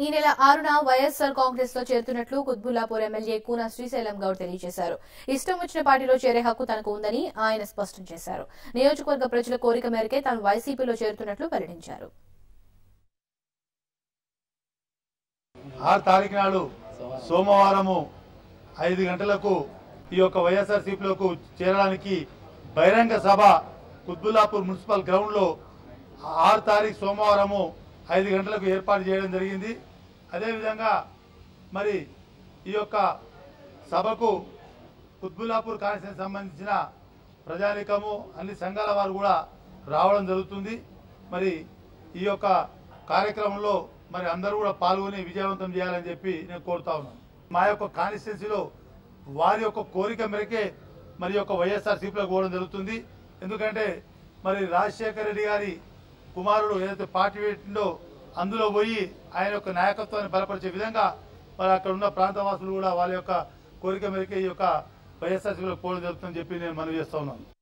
ఈ నెల ఆరున వైఎస్సార్ కాంగ్రెస్ లో చేరుతున్నట్లు కుత్బుల్లాపూర్ ఎమ్మెల్యే కూన శ్రీశైలం గౌడ్ తెలియజేశారు ఇష్టం వచ్చిన పార్టీలో చేరే హక్కు తనకు ఉందని ఆయన స్పష్టం చేశారు నియోజకవర్గ ప్రజల కోరిక మేరకే తాను వైసీపీలో చేరుతున్నట్లు వెల్లడించారు ఆరు తారీఖు నాడు సోమవారము ఐదు గంటలకు ఈ యొక్క వైఎస్ఆర్సీపీలోకి చేరడానికి బహిరంగ సభ కుత్బుల్లాపూర్ మున్సిపల్ గ్రౌండ్లో ఆరు తారీఖు సోమవారము ఐదు గంటలకు ఏర్పాటు చేయడం జరిగింది అదేవిధంగా మరి ఈ యొక్క సభకు కుత్బుల్లాపూర్ కాన్స్టిట్యూన్సీ సంబంధించిన ప్రజానికము అన్ని సంఘాల వారు కూడా రావడం జరుగుతుంది మరి ఈ యొక్క కార్యక్రమంలో మరి అందరూ కూడా పాల్గొని విజయవంతం చేయాలని చెప్పి నేను కోరుతా ఉన్నాను మా యొక్క కాన్స్టిట్యున్సీలో వారి యొక్క కోరిక మేరకే మరి యొక్క వైఎస్ఆర్సీపీలోకి పోవడం జరుగుతుంది ఎందుకంటే మరి రాజశేఖర రెడ్డి గారి కుమారుడు ఏదైతే పార్టీ పెట్టిండో అందులో పోయి ఆయన యొక్క నాయకత్వాన్ని బలపరిచే విధంగా మరి అక్కడ ఉన్న ప్రాంతవాసులు కూడా వాళ్ళ యొక్క కోరిక మేరకే ఈ యొక్క వైఎస్ఆర్సీపీలోకి పోవడం జరుగుతుందని చెప్పి నేను మనవి చేస్తా ఉన్నాను